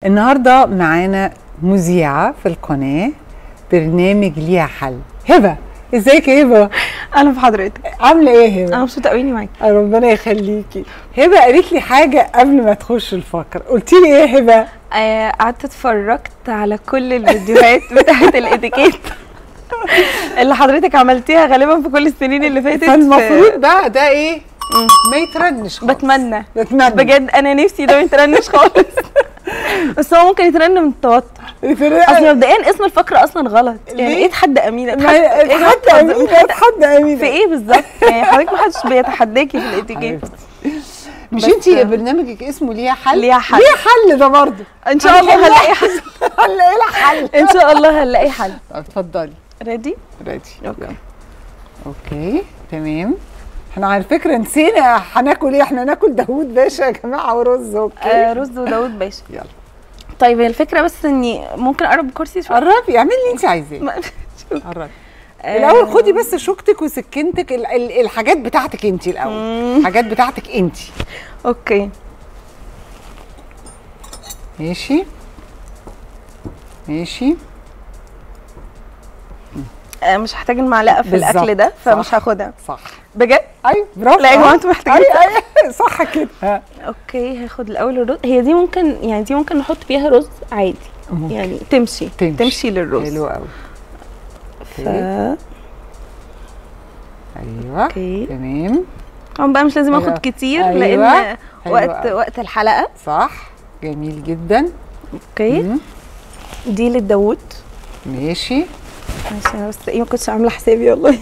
النهارده معانا مذيعه في القناه برنامج ليها حل هبه ازيك يا هبه اهلا بحضرتك عامله ايه انا هبه مبسوطه قوي اني معاكي ربنا يخليكي هبه قالت لي حاجه قبل ما تخش الفقره قلت لي ايه يا هبه آه، قعدت اتفرجت على كل الفيديوهات بتاعت الاتيكيت اللي حضرتك عملتيها غالبا في كل السنين اللي فاتت فالمفروض بقى ده ايه مم. ما يترنش خالص بتمنى بتمنى بجد انا نفسي ده ما يترنش خالص بس هو ممكن يترن من التوتر اصل مبدئيا اسم الفقره اصلا غلط يعني ليه؟ ايه تحدى امينه ما إيه يا جماعة اتحدى بتهزروا؟ امين اتحدى امين في ايه بالظبط يعني حضرتك ما حدش بيتحداكي في الاتيكيت مش بس- انت برنامجك اسمه ليها حل ليها حل. ليها حل ده برضه ان شاء الله هنحلها. هنلاقي حل هنلاقي لها حل ان شاء الله هنلاقي حل اتفضلي ريدي ريدي اوكي اوكي تمام احنا على فكره نسينا هناكل ايه احنا ناكل داوود باشا يا جماعه ورز اوكي آه رز وداود باشا يلا طيب هي الفكره بس اني ممكن اقرب الكرسي شويه قربي اعملي اللي انت عايزاه ما- قربي آه، الاول خدي بس شوكتك وسكينتك ال- ال- الحاجات بتاعتك انت الاول مم. الحاجات بتاعتك انت اوكي ماشي ماشي آه مش هحتاج المعلقه في بالظبط، الاكل ده فمش صح. هاخدها صح بجد ايوه برافو لا يا جماعة آه. انتوا محتاجين أيوة، أيوة، صح كده ها. اوكي هاخد الاول الرز هي دي ممكن يعني دي ممكن نحط فيها رز عادي ممكن. يعني تمشي تمشي. تمشي للرز حلو قوي ف... ايوه اوكي تمام طبعا بقى مش لازم أيوة. اخد كتير أيوة. لان حلو وقت قوي. وقت الحلقه صح جميل جدا اوكي مم. دي للداوود ماشي عشان انا بس ايه ما كنتش عامله حسابي والله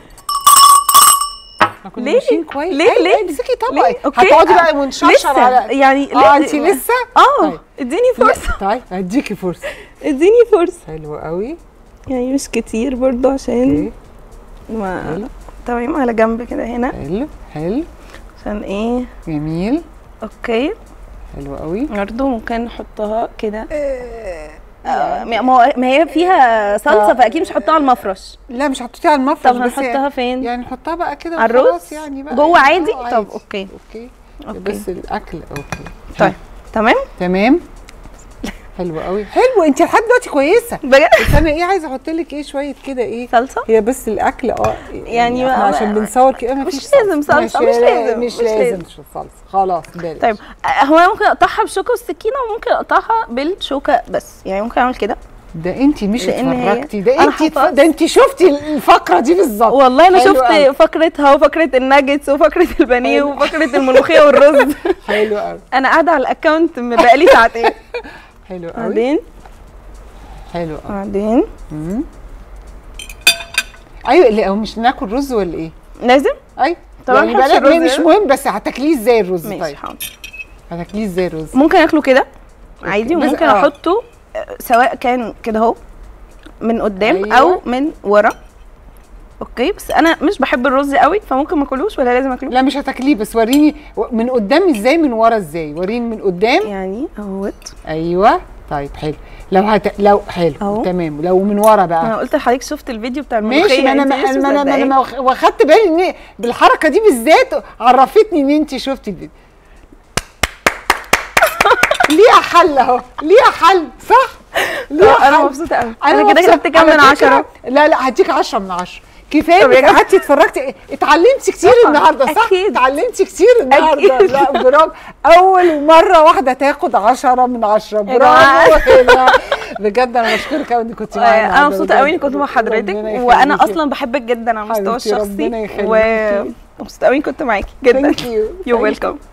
احنا كنا ليه؟ ماشيين كويس ليه؟ أيوة، ليه؟ أيوة، امسكي ليه؟ طبقي أوكي. هتقعدي آه، بقى ونشرشر لسه على يعني اه ليه- انت لسه اه طيب. اديني فرصه لا، طيب هديكي فرصه اديني فرصه حلو قوي يعني مش كتير برضو عشان اوكي ما حلو. تمام على جنب كده هنا حلو حلو عشان ايه جميل اوكي حلو قوي برضو ممكن نحطها كده آه، ما ما- ما هي فيها صلصه آه. فاكيد مش هحطها على المفرش لا مش هتحطيها على المفرش طب بس هنحطها فين يعني نحطها بقى كده على الرز؟ وخلاص يعني بقى جوه عادي؟ آه، طب أوكي. اوكي اوكي بس الاكل اوكي طيب تمام تمام حلو قوي حلو انت لحد دلوقتي كويسه بجد بس انا ايه عايزه احط لك ايه شويه كده ايه صلصه هي بس الاكل اه يعني احنا ما- عشان بنصور كده ما مش فيش لازم صلصة، مش لازم، مش مش لازم لازم. صلصه خلاص بلاش طيب آه، هو انا ممكن اقطعها بالشوكه والسكينه وممكن اقطعها بالشوكه بس يعني ممكن اعمل كده ده انت مش لأن هي- اتفرجتي ده أنا انت حافظة. ده انت شفتي الفقره دي بالظبط والله انا حلو شفت قوي. فقرتها وفقره الناجتس وفقره البانيه حلو. وفقره الملوخيه والرز حلو قوي انا قاعده على الاكونت بقالي ساعتين حلو قوي بعدين حلو قوي بعدين مم. ايوه اللي هو مش ناكل رز ولا ايه لازم ايوه طبعا يعني نحطش بلا- الرز مش هنا. مهم بس هتاكليه ازاي الرز ماشي طيب حاضر هتاكليه ازاي الرز ممكن اكله كده عادي بس- وممكن آه. احطه آه، سواء كان كده اهو من قدام أيوة. او من ورا اوكي بس انا مش بحب الرز قوي فممكن ما اكلوش ولا لازم اكله لا مش هتاكليه بس وريني و- من قدام ازاي من ورا ازاي وريني من قدام يعني اهوت ايوه طيب حلو لو هت... لو حلو أهو. تمام لو من ورا انا بقى قلت لحضرتك شفت الفيديو بتاع الملوخيه ماشي ما انا أنت ما لسه انا ما انا ما مصدقاني. انا واخ- واخدت بالي ان بالحركه دي بالذات عرفتني ان انت شفتي الفيديو ليها حل اهو ليها حل صح ليها آه، انا حل. مبسوطه قوي انا كده مبسوطة. كسبت كام على من فكرة- عشرة لا لا هديك 10 من 10 كفايه طب يا انك جماعة. قعدتي اتفرجتي اتعلمتي كتير طبعاً. النهارده صح؟ أكيد. اتعلمتي كتير النهارده أكيد. لا برافو اول مره واحده تاخد 10 من 10 جماعة. برافو لا، بجد انا بشكرك قوي انك كنت معايا انا النهاردة، مبسوطه قوي اني بجد. كنت مع حضرتك ربنا وانا يخليكي. اصلا بحبك جدا على المستوى حبيبتي، ربنا الشخصي يخليكي. ومبسوطه قوي اني كنت معاكي جدا Thank you. يو Thank you. ويلكم